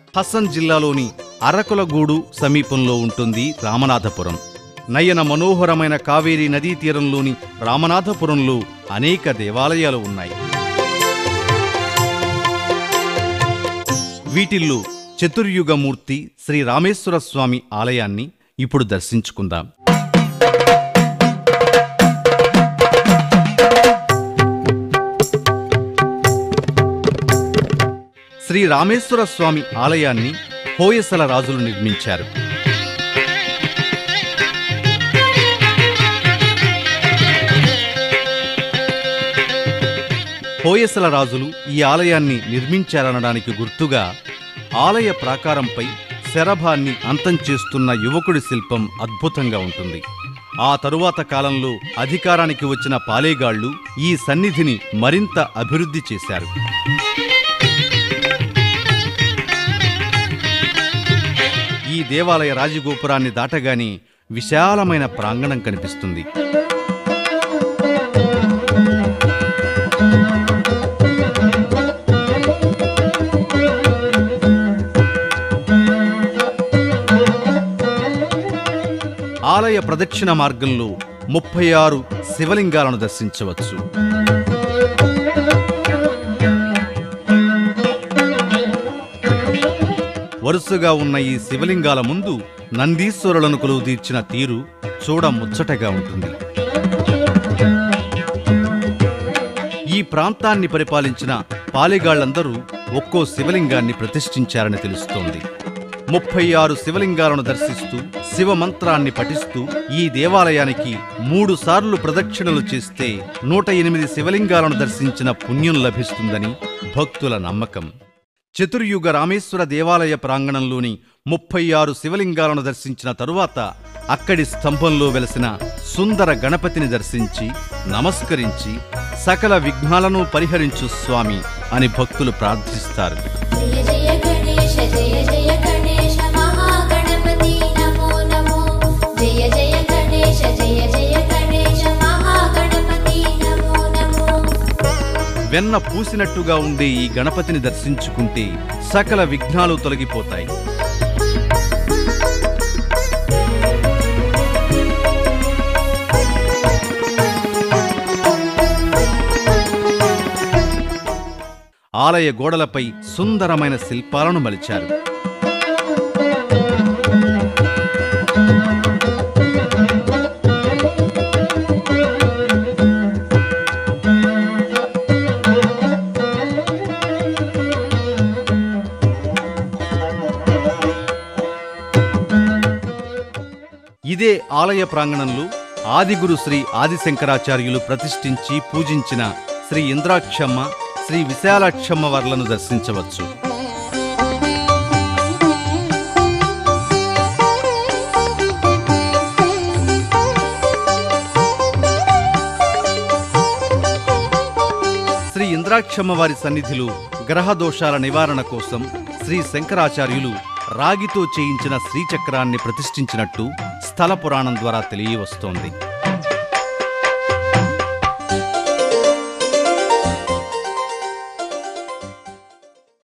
హస్సన్ జిల్లాలోని అరకులగూడు సమీపంలో ఉంటుంది రామనాథపురం నయన మనోహరమైన కావేరీ నదీ తీరంలోని రామనాథపురంలో అనేక దేవాలయాలు ఉన్నాయి వీటిల్లో చతుర్యుగమూర్తి శ్రీ రామేశ్వర స్వామి ఆలయాన్ని ఇప్పుడు దర్శించుకుందాం శ్రీ రామేశ్వర స్వామి ఆలయాన్ని హోయసల రాజులు నిర్మించారు హోయసల రాజులు ఈ ఆలయాన్ని నిర్మించారనడానికి గుర్తుగా ఆలయ ప్రాకారంపై శరభాన్ని అంతం చేస్తున్న యువకుడి శిల్పం అద్భుతంగా ఉంటుంది ఆ తరువాత కాలంలో అధికారానికి వచ్చిన పాలేగాళ్లు ఈ సన్నిధిని మరింత అభివృద్ధి చేశారు ఈ దేవాలయ రాజగోపురాన్ని దాటగానే విశాలమైన ప్రాంగణం కనిపిస్తుంది ఆలయ ప్రదక్షిణ మార్గంలో ముప్పై ఆరు శివలింగాలను దర్శించవచ్చు వరుసగా ఉన్న ఈ శివలింగాల ముందు నందీశ్వరులను కొలువు తీర్చిన తీరు చూడ ముచ్చటగా ఉంటుంది ఈ ప్రాంతాన్ని పరిపాలించిన పాలెగాళ్లందరూ ఒక్కో శివలింగాన్ని ప్రతిష్ఠించారని తెలుస్తోంది ముప్పై ఆరు శివలింగాలను దర్శిస్తూ శివ మంత్రాన్ని పఠిస్తూ ఈ దేవాలయానికి మూడు సార్లు ప్రదక్షిణలు చేస్తే నూట ఎనిమిది శివలింగాలను దర్శించిన పుణ్యం లభిస్తుందని భక్తుల నమ్మకం చతుర్యుగ రామేశ్వర దేవాలయ ప్రాంగణంలోని ముప్పై ఆరు శివలింగాలను దర్శించిన తరువాత అక్కడి స్తంభంలో వెలసిన సుందర గణపతిని దర్శించి నమస్కరించి సకల విఘ్నాలను పరిహరించు స్వామి అని భక్తులు ప్రార్థిస్తారు జయ జయ గణేశ జయ జయ గణేశ మహాగణపతి నమో నమో జయ జయ గణేశ జయ జయ గణేశ మహాగణపతి నమో నమో వెన్న పూసినట్టుగా ఉండే ఈ గణపతిని దర్శించుకుంటే సకల విఘ్నాలు తొలగిపోతాయి ఆలయ గోడలపై సుందరమైన శిల్పాలను మలిచారు ఇదే ఆలయ ప్రాంగణంలో ఆదిగురు శ్రీ ఆదిశంకరాచార్యులు ప్రతిష్ఠించి పూజించిన శ్రీ ఇంద్రాక్షమ్మ శ్రీ విశాలాక్షమ్మ వర్లను దర్శించవచ్చు శ్రీ ఇంద్రాక్షమ్మ వారి సన్నిధిలో గ్రహ దోషాల నివారణ కోసం శ్రీ శంకరాచార్యులు రాగితో చేయించిన శ్రీచక్రాన్ని ప్రతిష్ఠించినట్టు స్థల పురాణం ద్వారా తెలియవస్తోంది